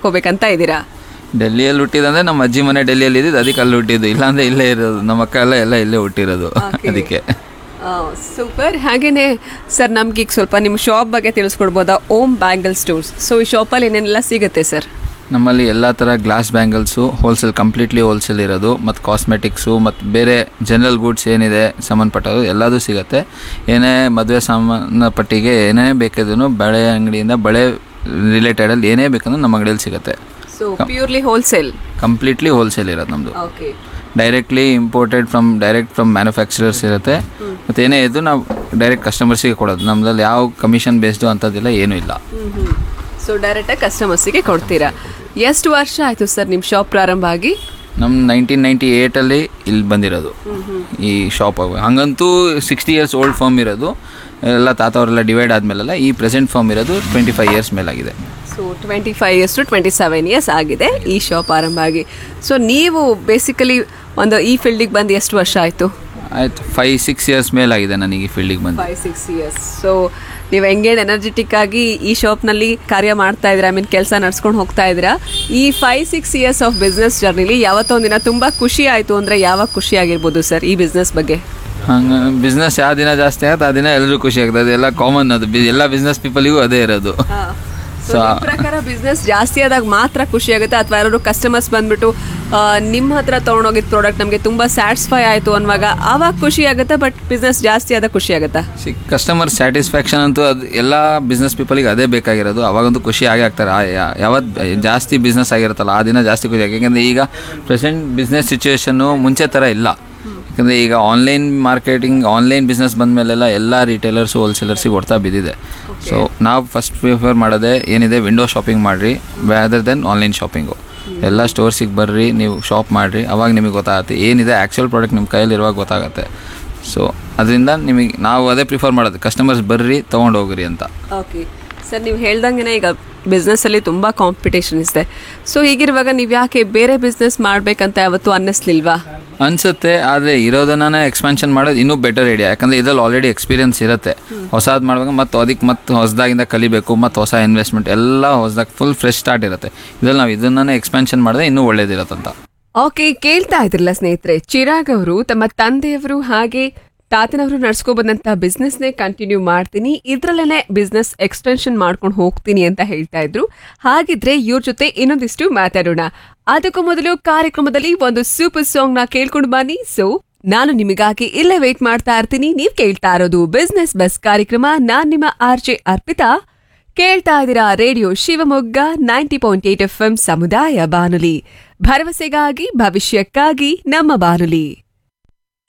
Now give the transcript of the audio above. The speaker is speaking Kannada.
ಹಾಕೋಬೇಕಂತ ಇದ್ದೀರಾ ಡೆಲ್ಲಿಯಲ್ಲಿ ಹುಟ್ಟಿದಂದ್ರೆ ನಮ್ಮ ಅಜ್ಜಿ ಮನೆ ಡೆಲ್ಲಿಯಲ್ಲಿ ಇದ್ದಿದ್ದು ಅದಕ್ಕೆ ಅಲ್ಲಿ ಹುಟ್ಟಿದ್ದು ಇಲ್ಲಾಂದ್ರೆ ಇಲ್ಲೇ ಇರೋದು ನಮ್ಮ ಅಕ್ಕ ಎಲ್ಲ ಎಲ್ಲ ಇಲ್ಲೇ ಹುಟ್ಟಿರೋದು ಅದಕ್ಕೆ ಸೂಪರ್ ಹಾಗೇನೆ ಸರ್ ನಮ್ಗೆ ಈಗ ಸ್ವಲ್ಪ ನಿಮ್ಮ ಶಾಪ್ ಬಗ್ಗೆ ತಿಳಿಸ್ಕೊಡ್ಬೋದಾ ಓಮ್ ಬ್ಯಾಂಗಲ್ ಸ್ಟೋರ್ಸ್ ಸೊ ಈ ಶಾಪಲ್ಲಿ ಏನೇನೆಲ್ಲ ಸಿಗುತ್ತೆ ಸರ್ ನಮ್ಮಲ್ಲಿ ಎಲ್ಲ ಥರ glass bangles wholesale completely wholesale ಇರೋದು ಮತ್ತು ಕಾಸ್ಮೆಟಿಕ್ಸು ಮತ್ತು ಬೇರೆ ಜನರಲ್ ಗೂಡ್ಸ್ ಏನಿದೆ ಸಂಬಂಧಪಟ್ಟದು ಎಲ್ಲದೂ ಸಿಗುತ್ತೆ ಏನೇ ಮದುವೆ ಸಂಬಂಧಪಟ್ಟಿಗೆ ಏನೇ ಬೇಕಿದ್ರು ಬಳೆ ಅಂಗಡಿಯಿಂದ ಬಳೆ ರಿಲೇಟೆಡಲ್ಲಿ ಏನೇ ಬೇಕಂದ್ರೂ ನಮ್ಮ ಅಂಗಡಿಯಲ್ಲಿ ಸಿಗುತ್ತೆ so purely wholesale completely wholesale ಇರೋದು ನಮ್ಮದು okay directly imported from direct from manufacturers ಇರುತ್ತೆ ಮತ್ತು ಏನೇ ಇದ್ದು ನಾವು ಡೈರೆಕ್ಟ್ ಕಸ್ಟಮರ್ಸಿಗೆ ಕೊಡೋದು ನಮ್ಮದಲ್ಲಿ ಯಾವ ಕಮಿಷನ್ ಬೇಸ್ಡು ಅಂಥದ್ದಿಲ್ಲ ಏನೂ ಇಲ್ಲ ಸೊ ಡೈರೆಕ್ಟಾಗಿ ಕಸ್ಟಮರ್ಸಿಗೆ ಕೊಡ್ತೀರಾ ಎಷ್ಟು ವರ್ಷ ಆಯಿತು ಸರ್ ನಿಮ್ಮ ಶಾಪ್ ಪ್ರಾರಂಭ ಆಗಿ ನಮ್ಮ ನೈನ್ಟೀನ್ ನೈಂಟಿ ಏಯ್ಟಲ್ಲಿ ಇಲ್ಲಿ ಬಂದಿರೋದು ಈ ಶಾಪ್ ಹಂಗಂತೂ ಸಿಕ್ಸ್ಟಿ ಇಯರ್ಸ್ ಓಲ್ಡ್ ಫಾರ್ಮ್ ಇರೋದು ಎಲ್ಲ ತಾತ ಅವರೆಲ್ಲ ಡಿವೈಡ್ ಆದಮೇಲೆಲ್ಲ ಈ ಪ್ರೆಸೆಂಟ್ ಫಾರ್ಮ್ ಇರೋದು ಟ್ವೆಂಟಿ ಫೈವ್ ಇಯರ್ಸ್ ಮೇಲಾಗಿದೆ so twenty five years to twenty seven years ಆಗಿದೆ ಈ ಶಾಪ್ ಆರಂಭ ಆಗಿ ಸೊ ನೀವು ಬೇಸಿಕಲಿ ಒಂದು ಈ ಫೀಲ್ಡಿಗೆ ಬಂದು ಎಷ್ಟು ವರ್ಷ ಆಯಿತು ಆಯ್ತು ಫೈವ್ ಸಿಕ್ಸ್ ಇಯರ್ಸ್ ಮೇಲಾಗಿದೆ ನನಗೆ ಈ ಫೀಲ್ಡಿಗೆ ಬಂದು ಫೈವ್ ಸಿಕ್ಸ್ ಇಯರ್ಸ್ ಸೊ ನೀವು ಹೆಂಗೆ ಎನರ್ಜೆಟಿಕ್ ಆಗಿ ಈ ಶಾಪ್ನಲ್ಲಿ ಕಾರ್ಯ ಮಾಡ್ತಾ ಇದ್ದೀರಾ ಐ ಮೀನ್ ಕೆಲಸ ನಡ್ಸ್ಕೊಂಡು ಹೋಗ್ತಾ ಇದ್ದೀರಾ ಈ five six years of business ಜರ್ನಿಲಿ ಯಾವತ್ತೊಂದಿನ ತುಂಬ ಖುಷಿ ಆಯಿತು ಅಂದರೆ ಯಾವಾಗ ಖುಷಿ ಆಗಿರ್ಬೋದು ಸರ್ ಈ ಬಿಸ್ನೆಸ್ ಬಗ್ಗೆ ಹಂಗೆ ಬಿಸ್ನೆಸ್ ಯಾವ ದಿನ ಜಾಸ್ತಿ ಆಗುತ್ತೆ ಆ ದಿನ ಎಲ್ಲರೂ ಖುಷಿ ಆಗ್ತದೆ ಅದೆಲ್ಲ ಕಾಮನ್ ಅದು ಬಿ- ಎಲ್ಲ ಬಿಸ್ನೆಸ್ ಪೀಪಲಿಗೂ ಅದೇ ಇರೋದು ಸೊ ನಿಮ್ ಪ್ರಕಾರ ಬಿಸ್ನೆಸ್ ಜಾಸ್ತಿ ಆದಾಗ ಮಾತ್ರ ಖುಷಿ ಆಗುತ್ತೆ ಅಥವಾ ಯಾರು ಕಸ್ಟಮರ್ಸ್ ಬಂದ್ಬಿಟ್ಟು ಆ, ನಿಮ್ಮ ಹತ್ರ ತೊಗೊಂಡೋಗಿದ್ದ ಪ್ರಾಡಕ್ಟ್ ನಮಗೆ ತುಂಬ ಸ್ಯಾಟಿಸ್ಫೈ ಆಯಿತು ಅನ್ನುವಾಗ ಆವಾಗ ಖುಷಿ ಆಗುತ್ತೆ ಬಟ್ ಬಿಸ್ನೆಸ್ ಜಾಸ್ತಿ ಆದಾಗ ಖುಷಿ ಆಗುತ್ತಾ ಕಸ್ಟಮರ್ ಸ್ಯಾಟಿಸ್ಫ್ಯಾಕ್ಷನ್ ಅಂತೂ ಅದು ಎಲ್ಲ ಬಿಸ್ನೆಸ್ ಪೀಪಲಿಗೆ ಅದೇ ಬೇಕಾಗಿರೋದು ಅವಾಗಂತೂ ಖುಷಿ ಆಗೇ ಆಗ್ತಾರೆ ಯಾವತ್ತು ಜಾಸ್ತಿ ಬಿಸ್ನೆಸ್ ಆಗಿರುತ್ತಲ್ಲ ಆ ದಿನ ಜಾಸ್ತಿ ಖುಷಿ ಆಗಿ ಯಾಕೆಂದರೆ ಈಗ ಪ್ರೆಸೆಂಟ್ ಬಿಸ್ನೆಸ್ ಸಿಚುವೇಶನ್ನು ಮುಂಚೆ ಥರ ಇಲ್ಲ ಯಾಕಂದರೆ ಈಗ ಆನ್ಲೈನ್ ಮಾರ್ಕೆಟಿಂಗ್ ಆನ್ಲೈನ್ ಬಿಸ್ನೆಸ್ ಬಂದಮೇಲೆಲ್ಲ ಎಲ್ಲ ರಿಟೇಲರ್ಸು ಹೋಲ್ಸೇಲರ್ಸಿಗೆ ಹೊಡ್ತಾ ಬಿದ್ದಿದೆ ಸೊ ನಾವು ಫಸ್ಟ್ ಪ್ರಿಫರ್ ಮಾಡೋದೇ ಏನಿದೆ ವಿಂಡೋ ಶಾಪಿಂಗ್ ಮಾಡಿರಿ ವ್ಯಾದರ್ ದೆನ್ ಆನ್ಲೈನ್ ಶಾಪಿಂಗು ಎಲ್ಲ ಸ್ಟೋರ್ಸಿಗೆ ಬರ್ರಿ ನೀವು ಶಾಪ್ ಮಾಡಿರಿ ಅವಾಗ ನಿಮಗೆ ಗೊತ್ತಾಗುತ್ತೆ ಏನಿದೆ ಆ್ಯಕ್ಚುಯಲ್ ಪ್ರಾಡಕ್ಟ್ ನಿಮ್ಮ ಕೈಯಲ್ಲಿರುವಾಗ ಗೊತ್ತಾಗುತ್ತೆ ಸೊ ಅದರಿಂದ ನಿಮಗೆ ನಾವು ಅದೇ ಪ್ರಿಫರ್ ಮಾಡೋದು ಕಸ್ಟಮರ್ಸ್ ಬರ್ರಿ ತೊಗೊಂಡು ಹೋಗ್ರಿ ಅಂತ ಓಕೆ ಸರ್ ನೀವು ಹೇಳ್ದಂಗೆ ಈಗ ಬಿಸ್ನೆಸ್ಸಲ್ಲಿ ತುಂಬ ಕಾಂಪಿಟೇಷನ್ ಇದೆ ಸೊ ಹೀಗಿರುವಾಗ ನೀವು ಯಾಕೆ ಬೇರೆ ಬಿಸ್ನೆಸ್ ಮಾಡಬೇಕಂತ ಯಾವತ್ತೂ ಅನ್ನಿಸ್ಲಿಲ್ವಾ ಅನ್ಸುತ್ತೆ ಆದರೆ ಇರೋದನ್ನ ಎಕ್ಸ್ಪಾನ್ಷನ್ ಮಾಡೋದು ಇನ್ನೂ ಬೆಟರ್ ಐಡಿಯಾ ಯಾಕಂದರೆ ಇದ್ರಲ್ಲಿ ಆಲ್ರೆಡಿ ಎಕ್ಸ್ಪೀರಿಯನ್ಸ್ ಇರುತ್ತೆ ಹೊಸದು ಮಾಡುವಾಗ ಮತ್ತು ಅದಕ್ಕೆ ಮತ್ತೆ ಹೊಸದಾಗಿಂದ ಕಲಿಬೇಕು ಮತ್ತು ಹೊಸ ಇನ್ವೆಸ್ಟ್ಮೆಂಟ್ ಎಲ್ಲ ಹೊಸದಾಗಿ ಫುಲ್ ಫ್ರೆಶ್ ಸ್ಟಾರ್ಟ್ ಇರುತ್ತೆ ಇದ್ರಲ್ಲಿ ನಾವು ಇದನ್ನೇ ಎಕ್ಸ್ಪಾನ್ಷನ್ ಮಾಡಿದ್ರೆ ಇನ್ನೂ ಒಳ್ಳೇದಿರತ್ತಂತ ಓಕೆ ಕೇಳ್ತಾ ಇದ್ರಲ್ಲ ಸ್ನೇಹಿತರೆ ಚಿರಾಗ್ ಅವರು ತಮ್ಮ ತಂದೆಯವರು ಹಾಗೆ ತಾತನವರು ನಡ್ಸ್ಕೊ ಬಂದಂತ ಬಿಸ್ನೆಸ್ನೇ ಕಂಟಿನ್ಯೂ ಮಾಡ್ತೀನಿ ಇದ್ರಲ್ಲೇನೆ ಬಿಸ್ನೆಸ್ ಎಕ್ಸ್ಟೆನ್ಷನ್ ಮಾಡ್ಕೊಂಡು ಹೋಗ್ತೀನಿ ಅಂತ ಹೇಳ್ತಾ ಇದ್ರು ಹಾಗಿದ್ರೆ ಇವ್ರ ಜೊತೆ ಇನ್ನೊಂದಿಷ್ಟು ಮಾತಾಡೋಣ ಅದಕ್ಕೂ ಮೊದಲು ಕಾರ್ಯಕ್ರಮದಲ್ಲಿ ಒಂದು ಸೂಪರ್ ಸಾಂಗ್ ನ ಕೇಳ್ಕೊಂಡು ಬನ್ನಿ ಸೊ ನಾನು ನಿಮಗಾಗಿ ಇಲ್ಲೇ ವೇಟ್ ಮಾಡ್ತಾ ಇರ್ತೀನಿ ನೀವ್ ಕೇಳ್ತಾ ಇರೋದು ಬಿಸ್ನೆಸ್ ಬಸ್ ಕಾರ್ಯಕ್ರಮ ನಾನ್ ನಿಮ್ಮ ಆರ್ ಜೆ ಅರ್ಪಿತಾ ಕೇಳ್ತಾ ಇದ್ದೀರಾ radio Shivamogga ninety point eight F M ಸಮುದಾಯ ಬಾನುಲಿ ಭರವಸೆಗಾಗಿ ಭವಿಷ್ಯಕ್ಕಾಗಿ ನಮ್ಮ ಬಾನುಲಿ